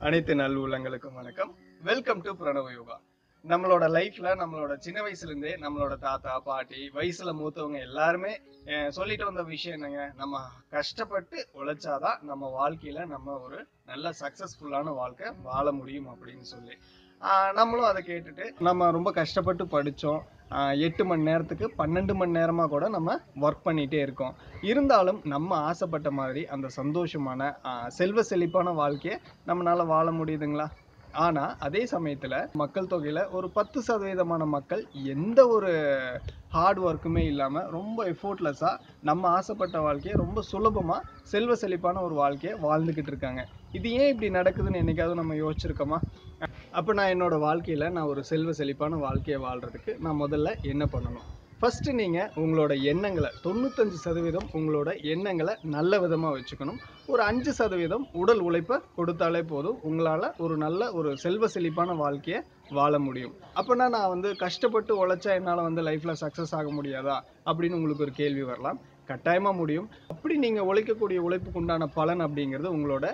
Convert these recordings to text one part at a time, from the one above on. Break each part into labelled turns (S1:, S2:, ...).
S1: அனைத்து நல்லுள்ளங்களுக்கும் வணக்கம் welcome to பிரணவ யோகா நம்மளோட லைஃப்ல நம்மளோட சின்ன வயசுல இருந்தே நம்மளோட தாத்தா பாட்டி வயசுல மூத்தவங்க எல்லாருமே அஹ், சொல்லிட்டு வந்த விஷயம் என்னங்க நம்ம கஷ்டப்பட்டு உழைச்சாதான் நம்ம வாழ்க்கையில நம்ம ஒரு நல்ல சக்சஸ்ஃபுல்லான வாழ்க்கை வாழ முடியும் அப்படின்னு சொல்லி ஆஹ், நம்மளும் அதை கேட்டுட்டு நம்ம ரொம்ப கஷ்டப்பட்டு படித்தோம் எட்டு மணி நேரத்துக்கு பன்னெண்டு மணி நேரமாக கூட நம்ம ஒர்க் பண்ணிகிட்டே இருக்கோம் இருந்தாலும் நம்ம ஆசைப்பட்ட மாதிரி அந்த சந்தோஷமான ஆஹ், செல்வ செழிப்பான வாழ்க்கையை நம்மளால வாழ முடியுதுங்களா ஆனா அதே சமயத்துல மக்கள் தொகையில ஒரு பத்து சதவீதமான மக்கள் எந்த ஒரு ஹார்ட் ஒர்க்குமே இல்லாம ரொம்ப எஃபோர்ட்லெஸ்ஸா நம்ம ஆசைப்பட்ட வாழ்க்கையை ரொம்ப சுலபமா செல்வ செழிப்பான ஒரு வாழ்க்கையை வாழ்ந்துகிட்டு இருக்காங்க இது ஏன் இப்படி நடக்குதுன்னு என்னைக்காவது நம்ம யோசிச்சிருக்கோமா அப்ப நான் என்னோட வாழ்க்கையில நான் ஒரு செல்வ செழிப்பான வாழ்க்கையை வாழ்றதுக்கு நான் முதல்ல என்ன பண்ணணும் ஃபர்ஸ்ட் நீங்க உங்களோட எண்ணங்களை தொண்ணூத்தஞ்சு சதவீதம் உங்களோட எண்ணங்களை நல்ல விதமா வச்சுக்கணும் ஒரு அஞ்சு சதவீதம் உடல் உழைப்பை கொடுத்தாலே போதும் உங்களால ஒரு நல்ல ஒரு செல்வ செழிப்பான வாழ்க்கையை வாழ முடியும் அப்போனா நான் வந்து கஷ்டப்பட்டு உழைச்சா என்னால் வந்து லைஃப்ல சக்ஸஸ் ஆக முடியாதா அப்படின்னு உங்களுக்கு ஒரு கேள்வி வரலாம் கட்டாயமா முடியும் அப்படி நீங்க உழைக்கக்கூடிய உழைப்புக்கு உண்டான பலன் அப்படிங்கிறது உங்களோட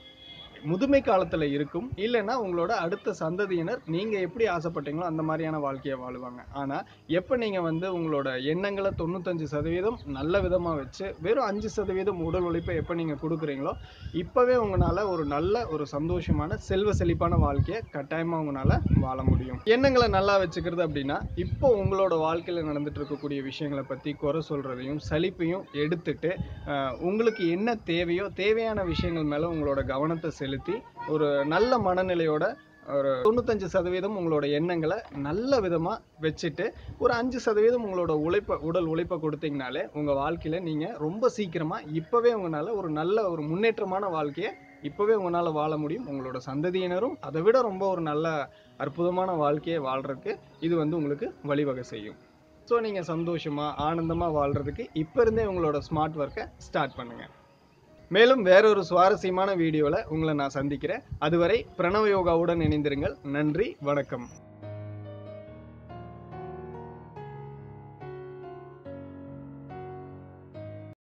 S1: முதுமை காலத்துல இருக்கும் இல்லைன்னா உங்களோட அடுத்த சந்ததியினர் நீங்க எப்படி ஆசைப்பட்டீங்களோ அந்த மாதிரியான வாழ்க்கையை வாழுவாங்க ஆனா எப்ப நீங்க வந்து உங்களோட எண்ணங்களை தொண்ணூத்தஞ்சு சதவீதம் நல்ல விதமா வச்சு வெறும் அஞ்சு சதவீதம் உடல் உழைப்பை எப்ப நீங்க கொடுக்குறீங்களோ இப்பவே உங்களால ஒரு நல்ல ஒரு சந்தோஷமான செல்வ செழிப்பான வாழ்க்கையை கட்டாயமா உங்களால வாழ முடியும் எண்ணங்களை நல்லா வச்சுக்கிறது அப்படின்னா இப்போ உங்களோட வாழ்க்கையில நடந்துட்டு இருக்கக்கூடிய விஷயங்களை பத்தி குறை சொல்றதையும் சலிப்பையும் எடுத்துட்டு ஆஹ், உங்களுக்கு என்ன தேவையோ தேவையான விஷயங்கள் மேல உங்களோட கவனத்தை செலுத்தி ஒரு நல்ல மனநிலையோட ஒரு தொண்ணூத்தஞ்சு சதவீதம் உங்களோட எண்ணங்களை நல்ல விதமா வச்சுட்டு ஒரு அஞ்சு சதவீதம் உங்களோட உழைப்பை உடல் உழைப்பை கொடுத்தீங்கனாலே உங்க வாழ்க்கையில நீங்க ரொம்ப சீக்கிரமா இப்பவே உங்களால ஒரு நல்ல ஒரு முன்னேற்றமான வாழ்க்கையை இப்பவே உங்களால வாழ முடியும் உங்களோட சந்ததியினரும் அதை விட ரொம்ப ஒரு நல்ல அற்புதமான வாழ்க்கையை வாழ்றதுக்கு இது வந்து உங்களுக்கு வழிவகை செய்யும் ஸோ நீங்கள் சந்தோஷமா ஆனந்தமா வாழ்றதுக்கு இப்போ இருந்தே உங்களோட ஸ்மார்ட் ஒர்க்கை ஸ்டார்ட் பண்ணுங்க மேலும் வேறொரு சுவாரஸ்யமான வீடியோவில் உங்களை நான் சந்திக்கிறேன் அதுவரை பிரணவ யோகாவுடன் இணைந்திருங்கள் நன்றி வணக்கம்